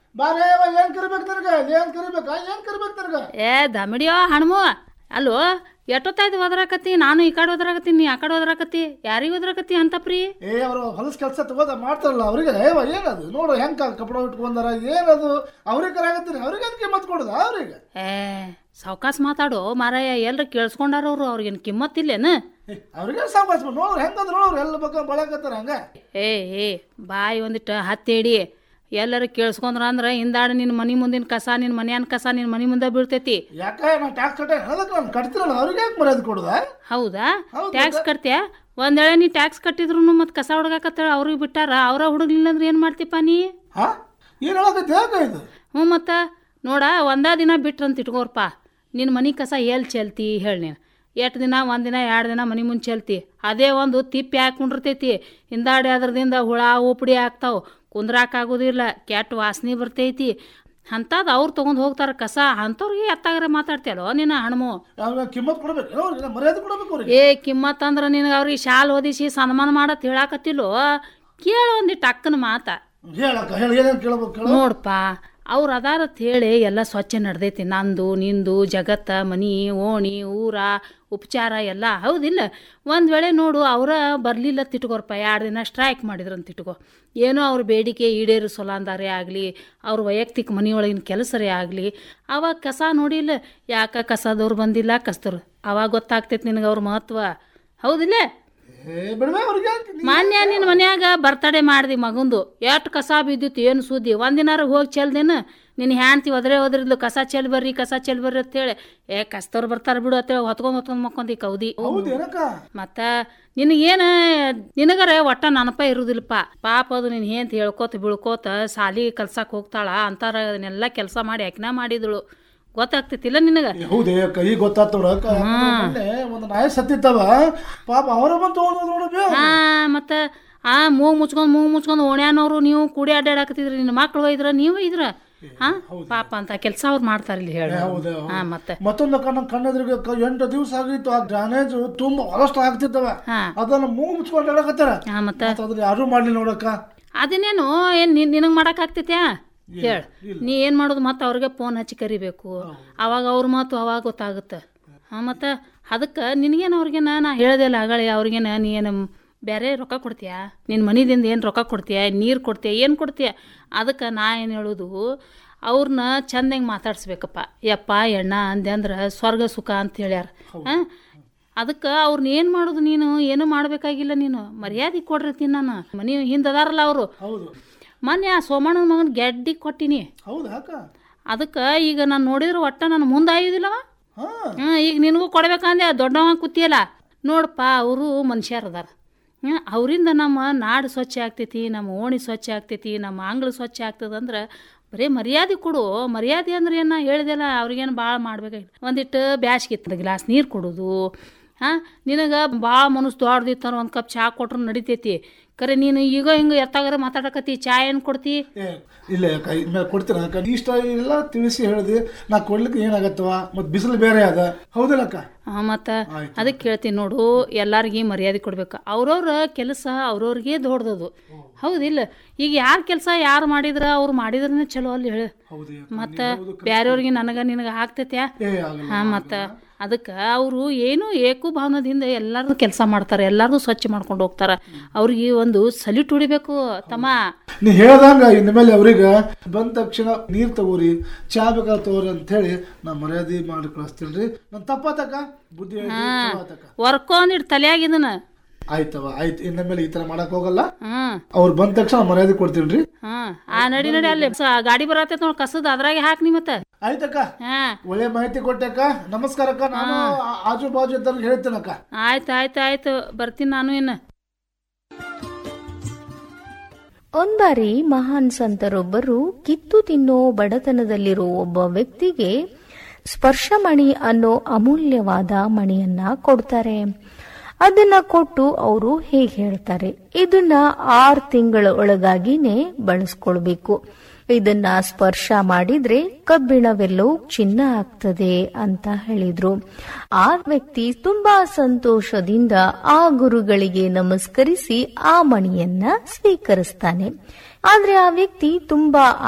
ಬಾರೇ ಅವ ಏನ್ ಕರಿಬೇಕು ನಿನಗ ಏನ್ ಕರಿಬೇಕಾ ಏನ್ ಕರಿಬೇಕು ನಿನಗ ಏ ದಮಿಡಿಯೋ ಹಣ್ಮು ಅಲ್ಲೋ ಎಷ್ಟೊತ್ತಾಯ್ತು ಒದರಾಕತ್ತಿ ನಾನು ಈ ಕಡೆ ಒದರಾಕತ್ತೀನಿ ನೀ ಆ ಕಡೆ ಒದರಾಕತ್ತಿ ಯಾರಿಗೆ ಒದರಾಕತ್ತಿ ಅಂತಪ್ರಿ ಏ ಅವರು ಹೊಲಸ್ ಕೆಲಸ ತಗೋದ ಮಾಡ್ತಾರಲ್ಲ ಅವ್ರಿಗೆ ಏವ ಏನದು ನೋಡು ಹೆಂಗ ಕಪಡ ಇಟ್ಕೊಂಡಾರ ಏನದು ಅವ್ರಿಗೆ ಕರಾಗತ್ತೀನಿ ಅವ್ರಿಗೆ ಅದಕ್ಕೆ ಕಿಮ್ಮತ್ ಕೊಡುದ ಅವ್ರಿಗೆ ಏ ಸಾವ್ಕಾಸ್ ಮಾತಾಡು ಮಾರಾಯ ಎಲ್ರು ಕೇಳಿಸ್ಕೊಂಡಾರ ಅವ್ರು ಅವ್ರಿಗೇನು ಕಿಮ್ಮತ್ತಿಲ್ಲೇನ ಏ, ಅವ್ರಿಗೆ ಸಾವಕಾಶ ನೋಡು ಹೆಂಗಂದ್ರೆ ನೋಡು ಎಲ್ಲ ಬಗ್ಗೆ ಬಳಕತ್ತಾರ ಹಂಗ ಏ ಏ ಬಾಯಿ ಒಂದಿಟ್ಟು ಹತ್ತೇಡಿ ಎಲ್ಲರೂ ಕೇಳಿಸ್ಕೊಂಡ್ರ ಅಂದ್ರೆ ಹಿಂದಾಡ ನಿನ್ನ ಮನೆ ಮುಂದಿನ ಕಸ ನಿನ್ನ ಮನ್ಯಾನ ಕಸ ನಿನ್ನ ಮನೆ ಮುಂದೆ ಬೀಳ್ತೈತಿ ಯಾಕ ನಾ ಟ್ಯಾಕ್ಸ್ ಕಟ್ಟ ಅದಕ್ಕೆ ನಾನು ಕಟ್ತಿರಲ್ಲ ಅವ್ರಿಗೆ ಯಾಕೆ ಮರ್ಯಾದೆ ಕೊಡುದ ಹೌದಾ ಹೌದು, ಟ್ಯಾಕ್ಸ್ ಕಟ್ತೀಯ ಒಂದ್ ವೇಳೆ ನೀ ಟ್ಯಾಕ್ಸ್ ಕಟ್ಟಿದ್ರು ಮತ್ತೆ ಕಸ ಹುಡುಗಾಕತ್ತಾಳ ಅವ್ರಿಗೆ ಬಿಟ್ಟಾರ ಅವ್ರ ಹುಡುಗ್ಲಿಲ್ಲ ಅಂದ್ರೆ ಏನು ಮಾಡ್ತಿಪ್ಪ ನೀ ಹಾ ಏನ್ ಹೇಳಕತ್ತಿ ಯಾಕ ಇದು ಹ್ಞೂ ಮತ್ತು ನೋಡ ಒಂದೇ ದಿನ ಬಿಟ್ರಂತ ಇಟ್ಕೋರ್ಪ ನಿನ್ನ ಮನೆ ಕಸ ಎಲ್ಲಿ ಚೆಲ್ತಿ ಹೇಳಿ ನೀನು ಎಷ್ಟು ದಿನ ಒಂದು ದಿನ ಎರಡು ದಿನ ಮನೆ ಮುಂದೆ ಚೆಲ್ತಿ ಅದೇ ಒಂದು ತಿಪ್ಪಿ ಹಾಕೊಂಡಿರ್ತೈತಿ ಹಿಂದಾಡಿ ಅದ್ರದಿಂದ ಹುಳ ಉಪ್ಪಡಿ ಆಗ್ತಾವೆ ಕುಂದ್ರಾಕಾಗೋದಿಲ್ಲ ಕೆಟ್ಟ ವಾಸನೆ ಬರ್ತೈತಿ ಅಂಥದ್ದು ಅವ್ರು ತೊಗೊಂಡು ಹೋಗ್ತಾರೆ ಕಸ ಅಂಥವ್ರಿಗೆ ಎತ್ತಾಗರೆ ಮಾತಾಡ್ತೀಯಲ್ಲೋ ನಿನ್ನ ಹಣ್ಮು ಅವ್ರಿಗೆ ಕಿಮ್ಮತ್ ಕೊಡ್ಬೇಕು ಅವ್ರಿಗೆ ಮರ್ಯಾದೆ ಕೊಡ್ಬೇಕು ಅವ್ರಿಗೆ ಏ ಕಿಮ್ಮತ್ ಅಂದ್ರೆ ನಿನಗೆ ಅವ್ರಿಗೆ ಶಾಲ್ ಓದಿಸಿ ಸನ್ಮಾನ ಮಾಡತ್ ಹೇಳಾಕತ್ತಿಲ್ಲೋ ಕೇಳು ಒಂದಿಟ್ಟು ಅಕ್ಕನ ಮಾತ ಹೇಳಕ್ಕ ಹೇಳಿ ಏನೇನು ಕೇಳ್ಬೇಕು ಕೇಳು ನೋಡ್ಪ ಅವ್ರು ಅದಾರತ್ ಹೇಳಿ ಎಲ್ಲ ಸ್ವಚ್ಛ ನಡೆದೈತಿ ನಂದು ನಿಂದು ಜಗತ್ತ ಮನಿ ಓಣಿ ಊರ ಉಪಚಾರ ಎಲ್ಲ ಹೌದಿಲ್ಲ ಒಂದು ವೇಳೆ ನೋಡು ಅವರ ಬರಲಿಲ್ಲ ತಿಟ್ಕೋರ್ಪ ಎರಡು ದಿನ ಸ್ಟ್ರೈಕ್ ಮಾಡಿದ್ರಂತ ತಿಟ್ಕೋ ಏನೋ ಅವ್ರ ಬೇಡಿಕೆ ಈಡೇರಿಸೋಲ್ಲ ಅಂದಾರೆ ಆಗಲಿ ಅವ್ರ ವೈಯಕ್ತಿಕ ಮನೆಯೊಳಗಿನ ಕೆಲಸರೇ ಆಗಲಿ ಅವಾಗ ಕಸ ನೋಡಿಲ್ಲ ಯಾಕೆ ಕಸದವ್ರು ಬಂದಿಲ್ಲ ಕಸ್ತರು ಅವಾಗ ಗೊತ್ತಾಗ್ತೈತಿ ನಿನಗೆ ಅವ್ರ ಮಹತ್ವ ಹೌದಿಲ್ಲ ಏ ಬಿಡ್ಬೇ ಅವ್ರಿಗೆ ಯಾಕೆ ನೀ- ಮಾನ್ಯ ನಿನ್ನ ಮನ್ಯಾಗ ಬರ್ತಡೇ ಮಾಡ್ದಿ ಮಗಂದು ಎಷ್ಟು ಕಸ ಬಿದ್ದಿತ್ತು ಏನು ಸುದ್ದಿ ಒಂದಿನಾರ ಹೋಗಿ ಚೆಲ್ದೇನು ನಿನ್ನ ಹ್ಯಾಂಡ್ತಿ ಒದ್ರೆ ಒದ್ರಿದ್ಲು ಕಸ ಚೆಲ್ ಬರ್ರಿ ಕಸ ಚೆಲ್ ಬರ್ರಿ ಅಂತೇಳಿ ಏ ಕಸ್ತವ್ರು ಬರ್ತಾರ ಬಿಡು ಅಂತೇಳಿ ಹೊತ್ಕೊಂಡ್ ಹೊತ್ಕೊಂಡ್ ಮಕ್ಕೊಂದಿ ಕೌದಿ ಹೌದು ಏನಕ್ಕ ಮತ್ತ ನಿನಗೇನ ನಿನಗರ ಒಟ್ಟ ನನಪ ಇರುದಿಲ್ಲಪ್ಪ ಪಾಪ ಅದು ನೀನು ಏಂತ ಹೇಳ್ಕೋತ ಬೀಳ್ಕೋತ ಸಾಲಿ ಕಲ್ಸಕ್ಕೆ ಹೋಗ್ತಾಳ ಅಂತಾರ ಅದನ್ನೆಲ್ಲ ಕೆಲಸ ಮಾಡಿ ಯಾಕಿನ ಮಾಡಿದಳು ಗೊತ್ತಾಗ್ತೈತಿಲ್ಲ ನಿನಗ ಏ, ಹೌದೇ ಅಕ್ಕ ಈಗ ಗೊತ್ತಾತ್ ನೋಡು ಅಕ್ಕ ಮೊನ್ನೆ ಒಂದು ನಾಯಿ ಸತ್ತಿತ್ತವ ಪಾಪ ಅವರ ಬಂದು ತಗೊಂಡ್ ನೋಡು ಬೇ ಹಾ ಮತ್ತ ಆ ಮೂಗ್ ಮುಚ್ಕೊಂಡ್ ಮೂಗ್ ಮುಚ್ಕೊಂಡ್ ಓಣ್ಯಾನವ್ರು ನೀವು ಕೂಡಿ ಅಡ್ಡಾಡಕತ್ತಿದ್ರಿ ನಿನ್ನ ಮಕ್ಳು ಒಯ್ದ್ರ ನೀವು ಇದ್ರ ಹಾ ಪಾಪ ಅಂತ ಕೆಲಸ ಅವ್ರು ಮಾಡ್ತಾರ ಇಲ್ಲಿ ಹೇಳ ಹೌದೇ ಹಾ ಮತ್ತೆ ಮತ್ತೊಂದು ಕಣ್ಣ ಕಣ್ಣೆದ್ರಿಗೆ ಕ- ಎಂಟು ದಿವಸ ಆಗಿತ್ತು ಆ ಡ್ಯಾನೇಜ್ ತುಂಬಾ ಹೊಲಷ್ಟು ಆಗ್ತಿತ್ತವ ಹಾ ಅದನ್ನ ಮೂಗು ಮುಚ್ಕೊಂಡು ಹೇಳಕತ್ತಾರ ಹಾ ಮತ್ತ ಮತ್ತ್ ಅದನ್ನ ಯಾರು ಮಾಡ್ಲಿ ನೋಡಕ್ಕ ಅದನ್ನೇನು ಏನ್ ನಿನ್ ನಿನಗ್ ಮಾಡಕ್ ಆಗ್ತೈತ್ಯಾ ಹೇಳ ನೀ ಏನ್ ಮಾಡೋದು ಮತ್ತೆ ಅವ್ರಿಗೆ ಫೋನ್ ಹಚ್ಚಿ ಕರಿಬೇಕು ಅವಾಗ ಅವ್ರ ಮಾತು ಅವಾಗ ಗೊತ್ತಾಗುತ್ತೆ ಹಾ ಮತ್ತ ಅದಕ್ಕೆ ನಿನಗೇನು ಅವ್ರಿಗೇನ ನಾ ಹೇಳ್ದೆಲ್ಲ ಆಗಳೇ ಅವ್ರಿಗೇನ ನೀ ಏನು ಬೇರೆ ರೊಕ್ಕ ಕೊಡ್ತೀಯಾ ನಿನ್ನ ಮನಿದಿಂದ ಏನು ರೊಕ್ಕ ಕೊಡ್ತೀಯ ನೀರು ಕೊಡ್ತೀಯ ಏನು ಕೊಡ್ತೀಯ ಅದಕ್ಕೆ ನಾ ಏನು ಹೇಳೋದು ಅವ್ರನ್ನ ಚಂದಂಗೆ ಮಾತಾಡ್ಸ್ಬೇಕಪ್ಪ ಯಪ್ಪ ಎಣ್ಣ ಅಂದೆ ಅಂದ್ರೆ ಸ್ವರ್ಗ ಸುಖ ಅಂತ ಹೇಳ್ಯಾರ ಹಾಂ ಅದಕ್ಕೆ ಅವ್ರನ್ನ ಏನು ಮಾಡೋದು ನೀನು ಏನು ಮಾಡಬೇಕಾಗಿಲ್ಲ ನೀನು ಮರ್ಯಾದೆ ಕೊಡ್ರತೀನಿ ನಾನು ಮನೆ ಹಿಂದದಾರಲ್ಲ ಅವರು ಹೌದು ಮೊನ್ನೆ ಆ ಸೋಮಣ್ಣನ ಮಗನ ಗೆಡ್ಡಿ ಕೊಟ್ಟಿನಿ ಹೌದಾ ಅಕ್ಕ ಅದಕ್ಕೆ ಈಗ ನಾನು ನೋಡಿದ್ರೆ ಒಟ್ಟ ನಾನು ಮುಂದೆ ಆಯುದಿಲ್ಲವ ಹಾ ಹ್ಞೂ ಈಗ ನಿನಗೂ ಕೊಡ್ಬೇಕಂದೆ ದೊಡ್ಡವ ಕೂತಿಯಲ್ಲ ನೋಡಪ್ಪ ಅವರು ಮನುಷ್ಯರದಾರ ಹ್ಞೂ ಅವರಿಂದ ನಮ್ಮ ನಾಡು ಸ್ವಚ್ಛ ಆಗ್ತೈತಿ ನಮ್ಮ ಓಣಿ ಸ್ವಚ್ಛ ಆಗ್ತೈತಿ ನಮ್ಮ ಆಂಗ್ಲ ಸ್ವಚ್ಛ ಆಗ್ತದಂದ್ರೆ ಬರೀ ಮರ್ಯಾದೆ ಕೊಡು ಮರ್ಯಾದೆ ಅಂದ್ರೆ ಏನು ಹೇಳಿದೆಲ್ಲ ಅವ್ರಿಗೇನು ಭಾಳ ಮಾಡ್ಬೇಕಾಗಿಲ್ಲ ಒಂದಿಟ್ಟು ಬ್ಯಾಸ್ಗೆ ಇತ್ತು ಗ್ಲಾಸ್ ನೀರು ಕೊಡೋದು ಹಾಂ ನಿನಗೆ ಭಾಳ ಮನಸ್ಸು ದೊಡ್ಡದಿತ್ತಾರ ಒಂದು ಕಪ್ ಚಹಾ ಕೊಟ್ರು ನಡಿತೈತಿ ಕರೆ ನೀನು ಈಗ ಹಿಂಗೆ ಎತ್ತಾಗಾರ ಮಾತಾಡಕತ್ತಿ ಚಾ ಏನು ಕೊಡ್ತಿ ಏ ಇಲ್ಲ ಅಕ್ಕ ಇನ್ಮೇಲೆ ಕೊಡ್ತೀರ ಅಕ್ಕ ಇಷ್ಟ ಎಲ್ಲ ತಿಳಿಸಿ ಹೇಳಿದೆ ನಾ ಕೊಡ್ಲಿಕ್ಕೆ ಏನಾಗತ್ತವ ಮತ್ ಬಿಸಿಲು ಬೇರೆ ಅದ ಹೌದಿಲ್ಲ ಅಕ್ಕ ಹಾಂ ಮತ್ತು ಅದಕ್ಕೆ ಕೇಳ್ತೀನಿ ನೋಡು ಎಲ್ಲರಿಗೆ ಮರ್ಯಾದೆ ಕೊಡ್ಬೇಕು ಅವ್ರವ್ರ ಕೆಲಸ ಅವ್ರವ್ರಿಗೆ ದೊಡ್ಡದು ಹೌದಿಲ್ಲ ಈಗ ಯಾರ ಕೆಲಸ ಯಾರು ಮಾಡಿದ್ರ ಅವ್ರು ಮಾಡಿದ್ರನೇ ಚಲೋ ಅಲ್ಲಿ ಹೇಳು ಹೌದು ಮತ್ತು ಬೇರೆಯವ್ರಿಗೆ ನನಗೆ ನಿನಗೆ ಆಗ್ತೈತ್ಯಾ ಏ ಆಗಲ್ಲ ಹಾಂ ಮತ್ತು ಅದಕ್ಕೆ ಅವರು ಏನು ಏಕು ಭಾವನದಿಂದ ಎಲ್ಲರೂ ಕೆಲಸ ಮಾಡ್ತಾರೆ ಎಲ್ಲರೂ ಸ್ವಚ್ಛ ಮಾಡ್ಕೊಂಡು ಹೋಗ್ತಾರೆ ಅವ್ರಿಗೆ ಒಂದು ಸಲ್ಯೂಟ್ ಹೊಡಿಬೇಕು ತಮ್ಮ ನೀ ಹೇಳ್ದಂಗ ಇನ್ನು ಮೇಲೆ ಅವ್ರಿಗೆ ಬಂದ ತಕ್ಷಣ ನೀರ್ ತಗೋರಿ ಚಾ ಬೇಕಾದ್ರೆ ತಗೋರಿ ಅಂತ ಹೇಳಿ ನಾ ಮರ್ಯಾದೆ ಮಾಡಿ ಕಳಿಸ್ತೀನಿ ನನ್ ತಪ್ಪಾತಕ್ಕ ಬುದ್ಧಿ ಹೇಳ್ತೀನಿ, ಚಲೋ ಆತಕ್ಕ. ವರ್ಕೊಂದಿಟ್ಟು ತಲೆಯಾಗಿದನ ಆಯ್ತವ ಆಯ್ತು ಇನ್ನ ಮೇಲೆ ಈ ತರ ಮಾಡಕ್ ಹೋಗಲ್ಲ ಹ್ಞೂ ಅವ್ರು ಬಂದ ತಕ್ಷಣ ಮರ್ಯಾದೆ ಕೊಡ್ತೀನಿ ಹಾಂ ಆ ನಡಿ ನಡಿ ಅಲ್ಲಿ ಸ- ಗಾಡಿ ಬರತ್ತೈತೆ ನೋಡಿ ಕಸದ ಅದ್ರಾಗೆ ಹಾಕಿ ನೀ ಮತ್ತೆ ಆಯ್ತಕ್ಕ ಹಾಂ ಒಳ್ಳೆ ಮಾಹಿತಿ ಕೊಟ್ಟಕ್ಕ ನಮಸ್ಕಾರಕ್ಕ ನಾನು ಆ- ಆಜು ಬಾಜು ಇದ್ದವ್ರಿಗೆ ಹೇಳ್ತೇನಕ್ಕ ಆಯ್ತು ಆಯ್ತು ಆಯ್ತು ಬರ್ತೀನಿ ನಾನು ಇನ್ನು ಒಂದ್ಬಾರಿ ಮಹಾನ್ ಸಂತರೊಬ್ಬರು ಕಿತ್ತು ತಿನ್ನೋ ಬಡತನದಲ್ಲಿರೋ ಒಬ್ಬ ವ್ಯಕ್ತಿಗೆ ಸ್ಪರ್ಶಮಣಿ ಅನ್ನೋ ಅಮೂಲ್ಯವಾದ ಮಣಿಯನ್ನ ಕೊಡ್ತಾರೆ ಅದನ್ನ ಕೊಟ್ಟು ಅವರು ಹೇಗೆ ಹೇಳ್ತಾರೆ ಇದನ್ನ ಆರು ತಿಂಗಳ ಒಳಗಾಗಿನೇ ಬಳಸ್ಕೊಳ್ಬೇಕು ಇದನ್ನ ಸ್ಪರ್ಶ ಮಾಡಿದ್ರೆ ಕಬ್ಬಿಣವೆಲ್ಲವೂ ಚಿನ್ನ ಆಗ್ತದೆ ಅಂತ ಹೇಳಿದ್ರು ಆ ವ್ಯಕ್ತಿ ತುಂಬಾ ಸಂತೋಷದಿಂದ ಆ ಗುರುಗಳಿಗೆ ನಮಸ್ಕರಿಸಿ ಆ ಮಣಿಯನ್ನ ಸ್ವೀಕರಿಸ್ತಾನೆ ಆದ್ರೆ ಆ ವ್ಯಕ್ತಿ ತುಂಬಾ